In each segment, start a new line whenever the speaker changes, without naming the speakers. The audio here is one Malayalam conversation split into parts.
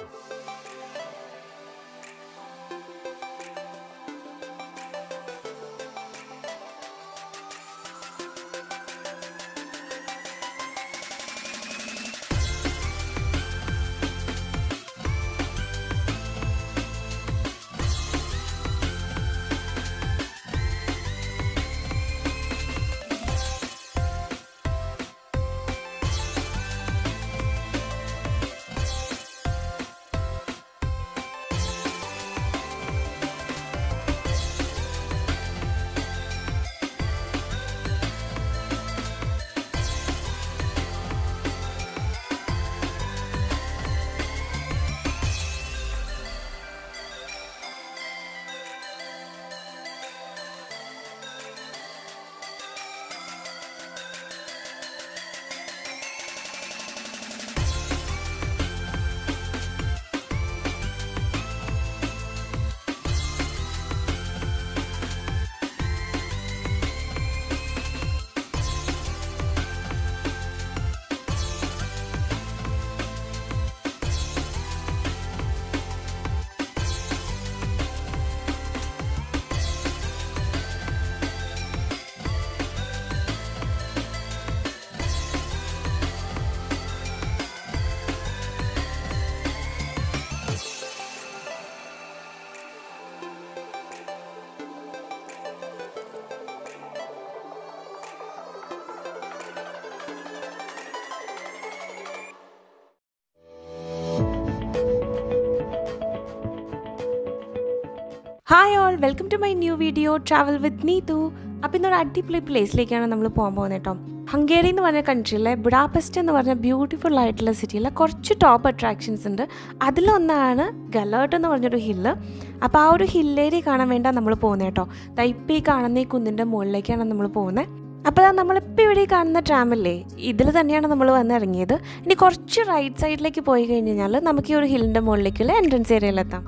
hi all welcome to my new video travel with Neethu അപ്പോൾ ഇന്നൊരു അടിപൊളി പ്ലേസിലേക്കാണ് നമ്മൾ പോകാൻ പോകുന്നത് കേട്ടോ ഹംഗേറി എന്ന് പറഞ്ഞ കൺട്രിയിലെ ബുഡാപെസ്റ്റ് എന്ന് പറഞ്ഞ ബ്യൂട്ടിഫുൾ ആയിട്ടുള്ള സിറ്റിയിലെ കുറച്ച് ടോപ്പ് അട്രാക്ഷൻസ് ഉണ്ട് അതിലൊന്നാണ് ഗലേർട്ട് എന്ന് പറഞ്ഞൊരു ഹില്ല് അപ്പോൾ ആ ഒരു ഹില്ലേരി കാണാൻ വേണ്ടിയാണ് നമ്മൾ പോകുന്നത് കേട്ടോ ദൈപ്പം ഈ കാണുന്ന ഈ കുന്നിൻ്റെ മുകളിലേക്കാണ് നമ്മൾ പോകുന്നത് അപ്പോൾ നമ്മളിപ്പോൾ ഇവിടെ ഈ കാണുന്ന ട്രാമല്ലേ ഇതിൽ തന്നെയാണ് നമ്മൾ വന്നിറങ്ങിയത് ഇനി കുറച്ച് റൈറ്റ് സൈഡിലേക്ക് പോയി കഴിഞ്ഞ് കഴിഞ്ഞാൽ നമുക്ക് ഈ ഒരു ഹില്ലിൻ്റെ മുകളിലേക്കുള്ള എൻട്രൻസ് ഏരിയയിലെത്താം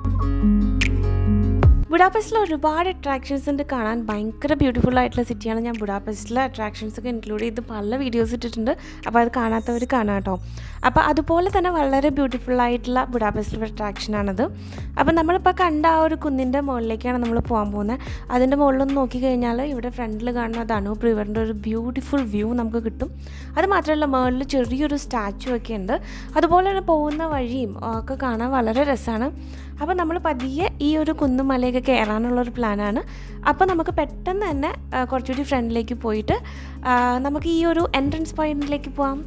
ബുഡാപെസ്റ്റിൽ ഒരുപാട് അട്രാക്ഷൻസ് ഉണ്ട് കാണാൻ ഭയങ്കര ബ്യൂട്ടിഫുൾ ആയിട്ടുള്ള സിറ്റിയാണ് ഞാൻ ബുഡാപെസ്റ്റിലെ അട്രാക്ഷൻസ് ഒക്കെ ഇൻക്ലൂഡ് ചെയ്ത് പല വീഡിയോസ് ഇട്ടിട്ടുണ്ട് അപ്പോൾ അത് കാണാത്തവർ കാണാം കേട്ടോ അപ്പോൾ അതുപോലെ തന്നെ വളരെ ബ്യൂട്ടിഫുൾ ആയിട്ടുള്ള ബുഡാപെസ്റ്റിലെ അട്രാക്ഷനാണത് അപ്പോൾ നമ്മളിപ്പോൾ കണ്ട ആ ഒരു കുന്നിൻ്റെ മുകളിലേക്കാണ് നമ്മൾ പോകാൻ പോകുന്നത് അതിൻ്റെ മുകളിലൊന്ന് നോക്കിക്കഴിഞ്ഞാൽ ഇവിടെ ഫ്രണ്ടിൽ കാണുന്ന ധനൂപ് റിവറിൻ്റെ ഒരു ബ്യൂട്ടിഫുൾ വ്യൂ നമുക്ക് കിട്ടും അത് മാത്രമല്ല മുകളിൽ ചെറിയൊരു സ്റ്റാച്ചു ഒക്കെ ഉണ്ട് അതുപോലെ തന്നെ പോകുന്ന വഴിയും ഒക്കെ കാണാൻ വളരെ രസമാണ് അപ്പോൾ നമ്മൾ പതിയെ ഈ ഒരു കുന്നുമലയൊക്കെ കയറാനുള്ളൊരു പ്ലാനാണ് അപ്പോൾ നമുക്ക് പെട്ടെന്ന് തന്നെ ആ, കുറച്ചുകൂടി ഫ്രണ്ടിലേക്ക് പോയിട്ട് ആ, നമുക്ക് ഈ ഒരു എൻട്രൻസ് പോയിന്റിലേക്ക് പോവാം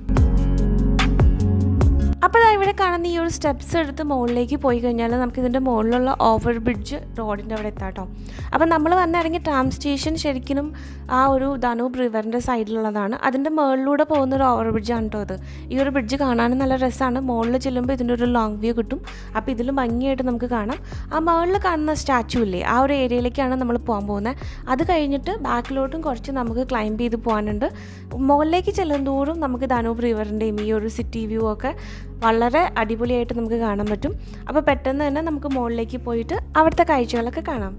അപ്പോൾ ദാ ഇവിടെ കാണുന്ന ഈ ഒരു സ്റ്റെപ്സ് എടുത്ത് മുകളിലേക്ക് പോയി കഴിഞ്ഞാൽ നമുക്ക് ഇതിൻ്റെ മുകളിലുള്ള ഓവർ ബ്രിഡ്ജ് റോഡിൻ്റെ അവിടെ എത്താം കേട്ടോ അപ്പോൾ നമ്മൾ വന്നിറങ്ങിയ ട്രാം സ്റ്റേഷൻ ശരിക്കും ആ ഒരു ധനൂപ് റിവറിൻ്റെ സൈഡിലുള്ളതാണ് അതിൻ്റെ മുകളിലൂടെ പോകുന്ന ഒരു ഓവർ ബ്രിഡ്ജാണ് കേട്ടോ ഇത് ഈ ഒരു ബ്രിഡ്ജ് കാണാനും നല്ല രസമാണ് മുകളിൽ ചെല്ലുമ്പോൾ ഇതിൻ്റെ ഒരു ലോങ് വ്യൂ കിട്ടും അപ്പോൾ ഇതിലും ഭംഗിയായിട്ട് നമുക്ക് കാണാം ആ മുകളിൽ കാണുന്ന സ്റ്റാച്ചു ഇല്ലേ ആ ഒരു ഏരിയയിലേക്കാണ് നമ്മൾ പോകാൻ പോകുന്നത് അത് കഴിഞ്ഞിട്ട് ബാക്കിലോട്ടും കുറച്ച് നമുക്ക് ക്ലൈംബ് ചെയ്ത് പോകാനുണ്ട് മുകളിലേക്ക് ചെല്ലുന്തോറും നമുക്ക് ധനൂപ് റിവറിൻ്റെയും ഈ ഒരു സിറ്റി വ്യൂ ഒക്കെ വളരെ അടിപൊളിയായിട്ട് നമുക്ക് കാണാൻ പറ്റും അപ്പോൾ പെട്ടെന്ന് തന്നെ നമുക്ക് മുകളിലേക്ക് പോയിട്ട് അവിടുത്തെ കാഴ്ചകളൊക്കെ കാണാം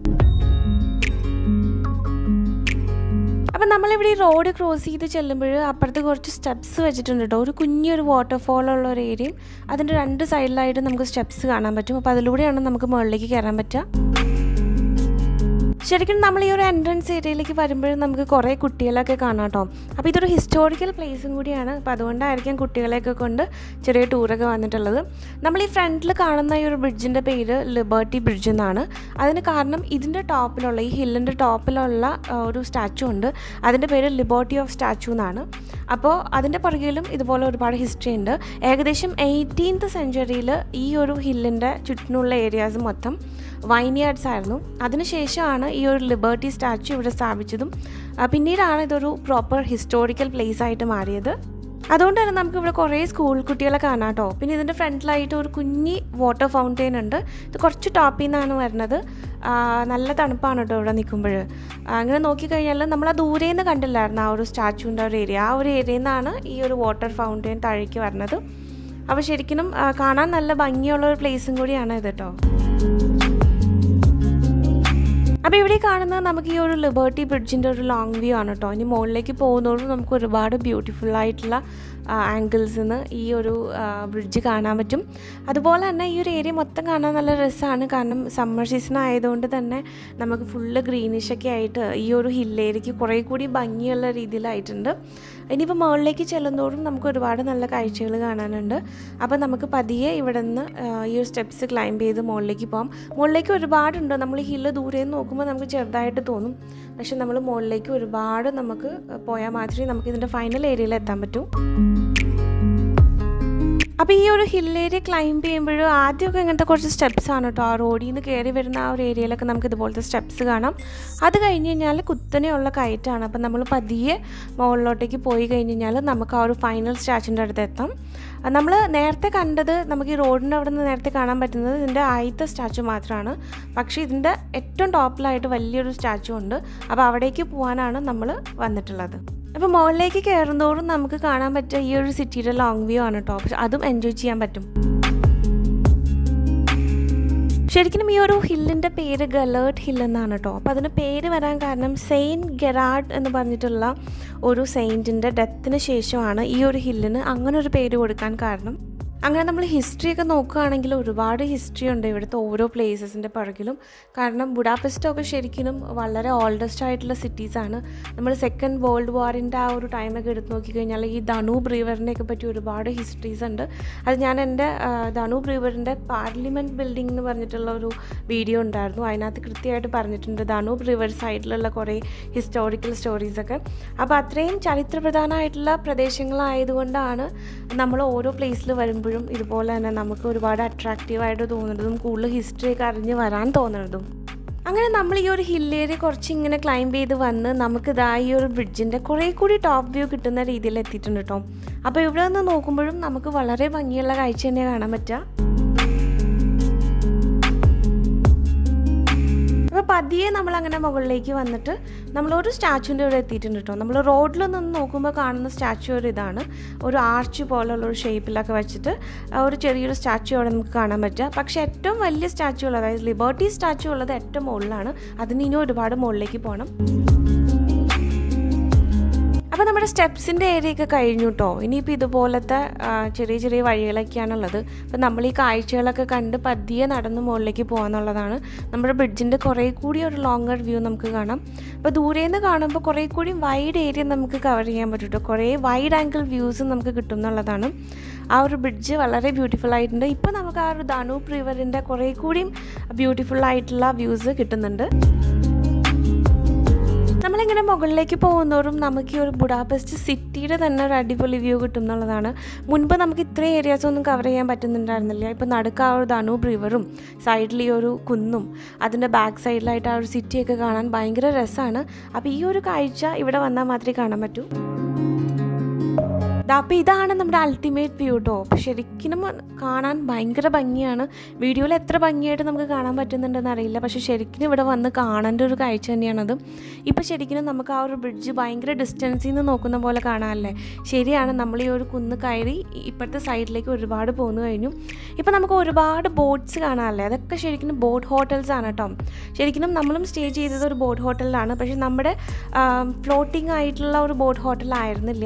അപ്പം നമ്മളിവിടെ ഈ റോഡ് ക്രോസ് ചെയ്ത് ചെല്ലുമ്പോൾ അപ്പുറത്ത് കുറച്ച് സ്റ്റെപ്സ് വെച്ചിട്ടുണ്ട് കേട്ടോ ഒരു കുഞ്ഞൊരു വാട്ടർഫോൾ ഉള്ള ഒരു ഏരിയയും അതിൻ്റെ രണ്ട് സൈഡിലായിട്ട് നമുക്ക് സ്റ്റെപ്സ് കാണാൻ പറ്റും അപ്പോൾ അതിലൂടെയാണ് നമുക്ക് മുകളിലേക്ക് കയറാൻ പറ്റുക ശരിക്കും നമ്മൾ ഈ ഒരു എൻട്രൻസ് ഏരിയയിലേക്ക് വരുമ്പോഴും നമുക്ക് കുറേ കുട്ടികളൊക്കെ കാണാം കേട്ടോ അപ്പോൾ ഇതൊരു ഹിസ്റ്റോറിക്കൽ പ്ലേസും കൂടിയാണ് അപ്പോൾ അതുകൊണ്ടായിരിക്കും കുട്ടികളെയൊക്കെ കൊണ്ട് ചെറിയ ടൂറൊക്കെ വന്നിട്ടുള്ളത് നമ്മൾ ഈ ഫ്രണ്ടിൽ കാണുന്ന ഈ ഒരു ബ്രിഡ്ജിൻ്റെ പേര് ലിബർട്ടി ബ്രിഡ്ജ് എന്നാണ് അതിന് കാരണം ഇതിൻ്റെ ടോപ്പിലുള്ള ഈ ഹില്ലിൻ്റെ ടോപ്പിലുള്ള ആ, ഒരു സ്റ്റാച്ചു ഉണ്ട് അതിൻ്റെ പേര് ലിബർട്ടി ഓഫ് സ്റ്റാച്ചു എന്നാണ് അപ്പോൾ അതിൻ്റെ പുറകിലും ഇതുപോലെ ഒരുപാട് ഹിസ്റ്ററി ഉണ്ട് ഏകദേശം എയ്റ്റീൻത്ത് സെഞ്ച്വറിയിൽ ഈ ഒരു ഹില്ലിൻ്റെ ചുറ്റിനുള്ള ഏരിയാസ് മൊത്തം വൈനിയാർഡ്സ് ആയിരുന്നു അതിനുശേഷമാണ് ഈ ഒരു ലിബർട്ടി സ്റ്റാച്ചു ഇവിടെ സ്ഥാപിച്ചതും ആ, പിന്നീടാണ് ഇതൊരു പ്രോപ്പർ ഹിസ്റ്റോറിക്കൽ പ്ലേസ് ആയിട്ട് മാറിയത് അതുകൊണ്ട് തന്നെ നമുക്ക് ഇവിടെ കുറേ സ്കൂൾ കുട്ടികളെ കാണാം കേട്ടോ പിന്നെ ഇതിൻ്റെ ഫ്രണ്ടിലായിട്ട് ഒരു കുഞ്ഞി വാട്ടർ ഫൗണ്ടെയിൻ ഉണ്ട് ഇത് കുറച്ച് ടോപ്പിൽ നിന്നാണ് വരുന്നത് ആ, നല്ല തണുപ്പാണ് കേട്ടോ ഇവിടെ നിൽക്കുമ്പോൾ അങ്ങനെ നോക്കിക്കഴിഞ്ഞാൽ നമ്മൾ ആ ദൂരെ നിന്ന് കണ്ടില്ലായിരുന്നു ആ ഒരു സ്റ്റാച്ചുവിൻ്റെ ഒരു ഏരിയ ആ ഒരു ഏരിയയിൽ നിന്നാണ് ഈ ഒരു വാട്ടർ ഫൗണ്ടെയിൻ താഴേക്ക് വരുന്നത് അപ്പോൾ ശരിക്കും ആ, കാണാൻ നല്ല ഭംഗിയുള്ള ഒരു പ്ലേസും കൂടിയാണ് ഇത് കേട്ടോ അപ്പോൾ ഇവിടെ കാണുന്നത് നമുക്ക് ഈ ഒരു ലിബർട്ടി ബ്രിഡ്ജിൻ്റെ ഒരു ലോങ് വ്യൂ ആണ് കേട്ടോ ഇനി മുകളിലേക്ക് പോകുന്നതോടും നമുക്ക് ഒരുപാട് ബ്യൂട്ടിഫുൾ ആയിട്ടുള്ള ആംഗിൾസിൽ നിന്ന് ഈ ഒരു ബ്രിഡ്ജ് കാണാൻ പറ്റും അതുപോലെ തന്നെ ഈ ഒരു ഏരിയ മൊത്തം കാണാൻ നല്ല രസമാണ് കാരണം സമ്മർ സീസൺ ആയതുകൊണ്ട് തന്നെ നമുക്ക് ഫുള്ള് ഗ്രീനിഷൊക്കെ ആയിട്ട് ഈ ഒരു ഹില്ലേരിക്ക് കുറേ കൂടി ഭംഗിയുള്ള രീതിയിലായിട്ടുണ്ട് ഇനിയിപ്പോൾ മുകളിലേക്ക് ചെല്ലുന്നതോറും നമുക്ക് ഒരുപാട് നല്ല കാഴ്ചകൾ കാണാനുണ്ട് അപ്പോൾ നമുക്ക് പതിയെ ഇവിടെ നിന്ന് ഈ ഒരു സ്റ്റെപ്സ് ക്ലൈംബ് ചെയ്ത് മുകളിലേക്ക് പോകാം മുകളിലേക്ക് ഒരുപാടുണ്ട് നമ്മൾ ഈ ഹില്ല് ദൂരെ നിന്ന് നോക്കുമ്പോൾ നമുക്ക് ചെറുതായിട്ട് തോന്നും പക്ഷെ നമ്മൾ മുകളിലേക്ക് ഒരുപാട് നമുക്ക് പോയാൽ മാത്രമേ നമുക്ക് ഇതിൻ്റെ ഫൈനൽ ഏരിയയിൽ എത്താൻ പറ്റൂ അപ്പോൾ ഈ ഒരു ഹിൽ ഏരിയ ക്ലൈംബ് ചെയ്യുമ്പോഴും ആദ്യമൊക്കെ ഇങ്ങനത്തെ കുറച്ച് സ്റ്റെപ്സ് ആണ് കേട്ടോ ആ റോഡിൽ നിന്ന് കയറി വരുന്ന ആ ഒരു ഏരിയയിലൊക്കെ നമുക്ക് ഇതുപോലത്തെ സ്റ്റെപ്സ് കാണാം അത് കഴിഞ്ഞ് കഴിഞ്ഞാൽ കുത്തനെയുള്ള കയറ്റാണ് അപ്പോൾ നമ്മൾ പതിയെ മുകളിലോട്ടേക്ക് പോയി കഴിഞ്ഞ് കഴിഞ്ഞാൽ നമുക്ക് ആ ഒരു ഫൈനൽ സ്റ്റാച്ചുവിൻ്റെ അടുത്ത് എത്താം നമ്മൾ നേരത്തെ കണ്ടത് നമുക്ക് ഈ റോഡിൻ്റെ അവിടെ നിന്ന് നേരത്തെ കാണാൻ പറ്റുന്നത് ഇതിൻ്റെ ആദ്യത്തെ സ്റ്റാച്ചു മാത്രമാണ് പക്ഷേ ഇതിൻ്റെ ഏറ്റവും ടോപ്പിലായിട്ട് വലിയൊരു സ്റ്റാച്ചു ഉണ്ട് അപ്പോൾ അവിടേക്ക് പോകാനാണ് നമ്മൾ വന്നിട്ടുള്ളത് അപ്പോൾ മുകളിലേക്ക് കയറുന്നതോറും നമുക്ക് കാണാൻ പറ്റുക ഈ ഒരു സിറ്റിയുടെ ലോങ് വ്യൂ ആണ് കേട്ടോ പക്ഷെ അതും എൻജോയ് ചെയ്യാൻ പറ്റും ശരിക്കും ഈ ഒരു ഹില്ലിൻ്റെ പേര് ഗലേർട്ട് ഹിൽ എന്നാണ് കേട്ടോ അപ്പോൾ അതിന് പേര് വരാൻ കാരണം സെയിൻറ്റ് ഗെറാഡ് എന്ന് പറഞ്ഞിട്ടുള്ള ഒരു സെയിൻറ്റിൻ്റെ ഡെത്തിന് ശേഷമാണ് ഈ ഒരു ഹില്ലിന് അങ്ങനെ ഒരു പേര് കൊടുക്കാൻ കാരണം അങ്ങനെ നമ്മൾ ഹിസ്റ്ററി ഒക്കെ നോക്കുകയാണെങ്കിൽ ഒരുപാട് ഹിസ്റ്ററി ഉണ്ട് ഇവിടുത്തെ ഓരോ പ്ലേസസിൻ്റെ പുറകിലും കാരണം ബുഡാപെസ്റ്റൊക്കെ ശരിക്കും വളരെ ഓൾഡസ്റ്റ് ആയിട്ടുള്ള സിറ്റീസാണ് നമ്മൾ സെക്കൻഡ് വേൾഡ് വാറിൻ്റെ ആ ഒരു ടൈമൊക്കെ എടുത്ത് നോക്കിക്കഴിഞ്ഞാൽ ഈ ധനൂബ് റിവറിനെയൊക്കെ പറ്റി ഒരുപാട് ഹിസ്റ്ററീസ് ഉണ്ട് അത് ഞാൻ എൻ്റെ ധനൂബ് റിവറിൻ്റെ പാർലമെൻറ്റ് ബിൽഡിംഗ് എന്ന് പറഞ്ഞിട്ടുള്ള ഒരു വീഡിയോ ഉണ്ടായിരുന്നു അതിനകത്ത് കൃത്യമായിട്ട് പറഞ്ഞിട്ടുണ്ട് ധനൂബ് റിവർ സൈഡിലുള്ള കുറേ ഹിസ്റ്റോറിക്കൽ സ്റ്റോറീസൊക്കെ അപ്പോൾ അത്രയും ചരിത്രപ്രധാനമായിട്ടുള്ള പ്രദേശങ്ങളായതുകൊണ്ടാണ് നമ്മൾ ഓരോ പ്ലേസിൽ വരുമ്പോൾ വരുമ്പോഴും ഇതുപോലെ തന്നെ നമുക്ക് ഒരുപാട് അട്രാക്റ്റീവായിട്ട് തോന്നുന്നതും കൂടുതൽ ഹിസ്റ്ററിയൊക്കെ അറിഞ്ഞ് വരാൻ തോന്നുന്നതും അങ്ങനെ നമ്മൾ ഈ ഒരു ഹിൽ ഏരിയ കുറച്ച് ഇങ്ങനെ ക്ലൈംബ് ചെയ്ത് വന്ന് നമുക്ക് ഇതാ ഈ ഒരു ബ്രിഡ്ജിൻ്റെ കുറേ കൂടി ടോപ്പ് വ്യൂ കിട്ടുന്ന രീതിയിൽ എത്തിയിട്ടുണ്ട് കേട്ടോ അപ്പോൾ ഇവിടെ നിന്ന് നോക്കുമ്പോഴും നമുക്ക് വളരെ ഭംഗിയുള്ള കാഴ്ച തന്നെ കാണാൻ പറ്റുക അപ്പോൾ പതിയെ നമ്മൾ അങ്ങനെ മുകളിലേക്ക് വന്നിട്ട് നമ്മൾ ഒരു സ്റ്റാച്ചുവിൻ്റെ ഇവിടെ എത്തിയിട്ടുണ്ട് കേട്ടോ നമ്മൾ റോഡിൽ നിന്ന് നോക്കുമ്പോൾ കാണുന്ന സ്റ്റാച്ചു ഒരു ഇതാണ് ഒരു ആർച്ച് പോലുള്ള ഒരു ഷേപ്പിലൊക്കെ വെച്ചിട്ട് ഒരു ചെറിയൊരു സ്റ്റാച്ചു അവിടെ നമുക്ക് കാണാൻ പറ്റുക പക്ഷേ ഏറ്റവും വലിയ സ്റ്റാച്ചു ഉള്ളത് അതായത് ലിബർട്ടി സ്റ്റാച്ചു ഉള്ളത് ഏറ്റവും മുകളിലാണ് അതിന് ഇനി ഒരുപാട് മുകളിലേക്ക് പോകണം അപ്പോൾ നമ്മുടെ സ്റ്റെപ്സിൻ്റെ ഏരിയയൊക്കെ കഴിഞ്ഞു കേട്ടോ ഇനിയിപ്പോൾ ഇതുപോലത്തെ ചെറിയ ചെറിയ വഴികളൊക്കെയാണുള്ളത് അപ്പോൾ നമ്മൾ ഈ കാഴ്ചകളൊക്കെ കണ്ട് പതിയെ നടന്ന് മുകളിലേക്ക് പോകാന്നുള്ളതാണ് നമ്മുടെ ബ്രിഡ്ജിൻ്റെ കുറേ കൂടി ഒരു ലോങ്ങർ വ്യൂ നമുക്ക് കാണാം അപ്പോൾ ദൂരെ നിന്ന് കാണുമ്പോൾ കുറേ കൂടി വൈഡ് ഏരിയ നമുക്ക് കവർ ചെയ്യാൻ പറ്റും കേട്ടോ കുറേ വൈഡ് ആംഗിൾ വ്യൂസ് നമുക്ക് കിട്ടും എന്നുള്ളതാണ് ആ ഒരു ബ്രിഡ്ജ് വളരെ ബ്യൂട്ടിഫുൾ ആയിട്ടുണ്ട് ഇപ്പോൾ നമുക്ക് ആ ഒരു ധനൂപ് റിവറിൻ്റെ കുറേ കൂടിയും ബ്യൂട്ടിഫുൾ ആയിട്ടുള്ള വ്യൂസ് കിട്ടുന്നുണ്ട് നമ്മളിങ്ങനെ മുകളിലേക്ക് പോകുന്നതോറും നമുക്ക് ഈ ഒരു ബുഡാപെസ്റ്റ് സിറ്റിയുടെ തന്നെ ഒരു അടിപൊളി വ്യൂ കിട്ടും എന്നുള്ളതാണ് മുൻപ് നമുക്ക് ഇത്രയും ഏരിയാസ് ഒന്നും കവർ ചെയ്യാൻ പറ്റുന്നുണ്ടായിരുന്നില്ല ഇപ്പോൾ നടുക്ക് ആ ഒരു ധനൂബ് റിവറും സൈഡിൽ ഈ ഒരു കുന്നും അതിൻ്റെ ബാക്ക് സൈഡിലായിട്ട് ആ ഒരു സിറ്റിയൊക്കെ കാണാൻ ഭയങ്കര രസമാണ് അപ്പോൾ ഈ ഒരു കാഴ്ച ഇവിടെ വന്നാൽ മാത്രമേ കാണാൻ പറ്റൂ അപ്പോൾ ഇതാണ് നമ്മുടെ അൾട്ടിമേറ്റ് വ്യൂ കേട്ടോ അപ്പോൾ ശരിക്കും കാണാൻ ഭയങ്കര ഭംഗിയാണ് വീഡിയോയിൽ എത്ര ഭംഗിയായിട്ട് നമുക്ക് കാണാൻ പറ്റുന്നുണ്ടെന്ന് അറിയില്ല പക്ഷേ ശരിക്കും ഇവിടെ വന്ന് കാണേണ്ട ഒരു കാഴ്ച തന്നെയാണത് ഇപ്പോൾ ശരിക്കും നമുക്ക് ആ ഒരു ബ്രിഡ്ജ് ഭയങ്കര ഡിസ്റ്റൻസിൽ നിന്ന് നോക്കുന്ന പോലെ കാണാമല്ലേ ശരിയാണ് നമ്മൾ ഈ ഒരു കുന്ന് കയറി ഇപ്പോഴത്തെ സൈഡിലേക്ക് ഒരുപാട് പോന്നു കഴിഞ്ഞു ഇപ്പോൾ നമുക്ക് ഒരുപാട് ബോട്ട്സ് കാണാമല്ലേ അതൊക്കെ ശരിക്കും ബോട്ട് ഹോട്ടൽസ് ആണ് കേട്ടോ ശരിക്കും നമ്മളും സ്റ്റേ ചെയ്തത് ഒരു ബോട്ട് ഹോട്ടലിലാണ് പക്ഷേ നമ്മുടെ ഫ്ലോട്ടിംഗ് ആയിട്ടുള്ള ഒരു ബോട്ട് ഹോട്ടലായിരുന്നില്ല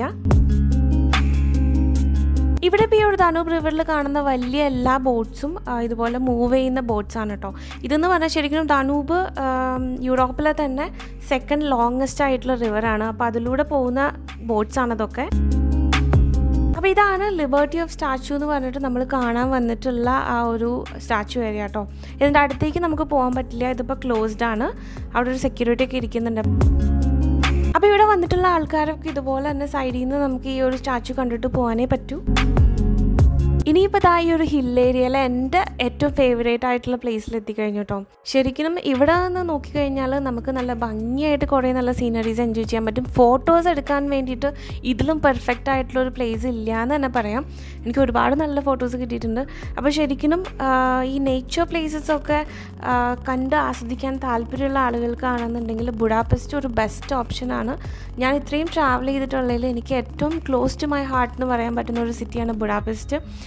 ഇവിടെ ഇപ്പോൾ ഈ ഒരു ധനൂപ് റിവറിൽ കാണുന്ന വലിയ എല്ലാ ബോട്ട്സും ഇതുപോലെ മൂവ് ചെയ്യുന്ന ബോട്ട്സ് ആണ് കേട്ടോ ഇതെന്ന് പറഞ്ഞാൽ ശരിക്കും ധനൂപ് യൂറോപ്പിലെ തന്നെ സെക്കൻഡ് ലോങ്ങസ്റ്റ് ആയിട്ടുള്ള റിവറാണ് അപ്പോൾ അതിലൂടെ പോകുന്ന ബോട്ട്സ് ആണ് അതൊക്കെ അപ്പോൾ ഇതാണ് ലിബർട്ടി ഓഫ് സ്റ്റാച്ചു എന്ന് പറഞ്ഞിട്ട് നമ്മൾ കാണാൻ വന്നിട്ടുള്ള ആ ഒരു സ്റ്റാച്ചു ഏരിയ കേട്ടോ ഇതിൻ്റെ അടുത്തേക്ക് നമുക്ക് പോകാൻ പറ്റില്ല ഇതിപ്പോൾ ക്ലോസ്ഡ് ആണ് അവിടെ ഒരു സെക്യൂരിറ്റി ഒക്കെ ഇരിക്കുന്നുണ്ട് അപ്പോൾ ഇവിടെ വന്നിട്ടുള്ള ആൾക്കാരൊക്കെ ഇതുപോലെ തന്നെ സൈഡിൽ നിന്ന് നമുക്ക് ഈ ഒരു സ്റ്റാച്ചു കണ്ടിട്ട് പോകാനേ പറ്റൂ ഇനിയിപ്പോൾ ദാ ഈ ഒരു ഹിൽ ഏരിയയിലെ എൻ്റെ ഏറ്റവും ഫേവറേറ്റ് ആയിട്ടുള്ള പ്ലേസിൽ എത്തിക്കഴിഞ്ഞു കേട്ടോ ശരിക്കും ഇവിടെ നിന്ന് നോക്കിക്കഴിഞ്ഞാൽ നമുക്ക് നല്ല ഭംഗിയായിട്ട് കുറേ നല്ല സീനറീസ് എൻജോയ് ചെയ്യാൻ പറ്റും ഫോട്ടോസ് എടുക്കാൻ വേണ്ടിയിട്ട് ഇതിലും പെർഫെക്റ്റ് ആയിട്ടുള്ള ഒരു പ്ലേസ് ഇല്ല എന്ന് തന്നെ പറയാം എനിക്ക് ഒരുപാട് നല്ല ഫോട്ടോസ് കിട്ടിയിട്ടുണ്ട് അപ്പോൾ ശരിക്കും ഈ നേച്ചർ പ്ലേസസ് ഒക്കെ കണ്ട് ആസ്വദിക്കാൻ താല്പര്യമുള്ള ആളുകൾക്കാണെന്നുണ്ടെങ്കിൽ ബുഡാപെസ്റ്റ് ഒരു ബെസ്റ്റ് ഓപ്ഷനാണ് ഞാൻ ഇത്രയും ട്രാവൽ ചെയ്തിട്ടുള്ളതിൽ എനിക്ക് ഏറ്റവും ക്ലോസ് ടു മൈ ഹാർട്ട് എന്ന് പറയാൻ പറ്റുന്ന ഒരു സിറ്റിയാണ് ബുഡാപെസ്റ്റ്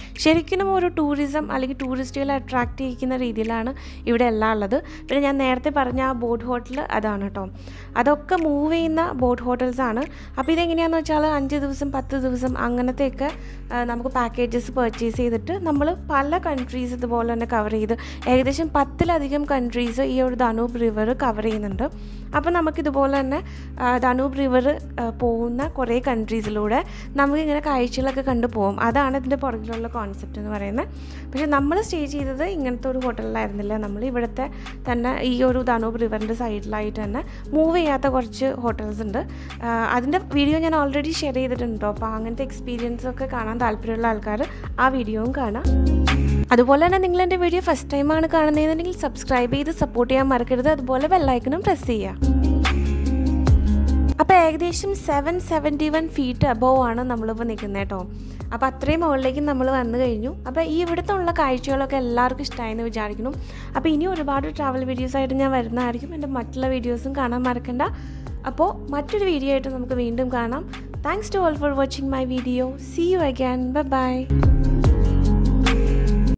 ശരിക്കും ഒരു ടൂറിസം അല്ലെങ്കിൽ ടൂറിസ്റ്റുകളെ അട്രാക്റ്റ് ചെയ്യിക്കുന്ന രീതിയിലാണ് ഇവിടെ എല്ലാം ഉള്ളത് പിന്നെ ഞാൻ നേരത്തെ പറഞ്ഞ ആ ബോട്ട് ഹോട്ടൽ അതാണ് കേട്ടോ അതൊക്കെ മൂവ് ചെയ്യുന്ന ബോട്ട് ഹോട്ടൽസ് ആണ് അപ്പോൾ ഇതെങ്ങനെയാണെന്ന് വെച്ചാൽ അഞ്ച് ദിവസം പത്ത് ദിവസം അങ്ങനത്തെയൊക്കെ ആ, നമുക്ക് പാക്കേജസ് പർച്ചേസ് ചെയ്തിട്ട് നമ്മൾ പല കൺട്രീസ് ഇതുപോലെ തന്നെ കവർ ചെയ്ത് ഏകദേശം പത്തിലധികം കൺട്രീസ് ഈ ഒരു ധനൂപ് റിവർ കവർ ചെയ്യുന്നുണ്ട് അപ്പോൾ നമുക്കിതുപോലെ തന്നെ ആ, ധനൂപ് റിവർ പോകുന്ന കുറേ കൺട്രീസിലൂടെ നമുക്കിങ്ങനെ കാഴ്ചകളൊക്കെ കണ്ടു പോകും അതാണ് ഇതിൻ്റെ പുറകിലുള്ള കോൺസെപ്റ്റ് എന്ന് പറയുന്നത് പക്ഷേ നമ്മൾ സ്റ്റേ ചെയ്തത് ഇങ്ങനത്തെ ഒരു ഹോട്ടലിലായിരുന്നില്ല നമ്മൾ ഇവിടുത്തെ തന്നെ ഈ ഒരു ധനൂപ് റിവറിൻ്റെ സൈഡിലായിട്ട് തന്നെ മൂവ് ചെയ്യാത്ത കുറച്ച് ഹോട്ടൽസ് ഉണ്ട് ആ, അതിൻ്റെ വീഡിയോ ഞാൻ ഓൾറെഡി ഷെയർ ചെയ്തിട്ടുണ്ട് കേട്ടോ അപ്പോൾ അങ്ങനത്തെ എക്സ്പീരിയൻസ് ഒക്കെ കാണാൻ താല്പര്യമുള്ള ആൾക്കാർ ആ വീഡിയോയും കാണാം അതുപോലെ തന്നെ നിങ്ങൾ എൻ്റെ വീഡിയോ ഫസ്റ്റ് ടൈമാണ് കാണുന്നതെന്നുണ്ടെങ്കിൽ സബ്സ്ക്രൈബ് ചെയ്ത് സപ്പോർട്ട് ചെയ്യാൻ മറക്കരുത് അതുപോലെ ബെല്ലൈക്കണും പ്രസ് ചെയ്യുക അപ്പോൾ ഏകദേശം seven seventy one feet above ആണ് നമ്മളിപ്പോൾ നിൽക്കുന്നത് കേട്ടോ അപ്പോൾ അത്രയും മുകളിലേക്ക് നമ്മൾ വന്നു കഴിഞ്ഞു അപ്പോൾ ഈ ഇവിടുത്തെ ഉള്ള കാഴ്ചകളൊക്കെ എല്ലാവർക്കും ഇഷ്ടമായെന്ന് വിചാരിക്കുന്നു അപ്പോൾ ഇനി ഒരുപാട് ട്രാവൽ വീഡിയോസ് ആയിട്ട് ഞാൻ വരുന്നതായിരിക്കും എൻ്റെ മറ്റുള്ള വീഡിയോസും കാണാൻ മറക്കണ്ട അപ്പോൾ മറ്റൊരു വീഡിയോ ആയിട്ട് നമുക്ക് വീണ്ടും കാണാം thanks to all for watching my video see you again bye by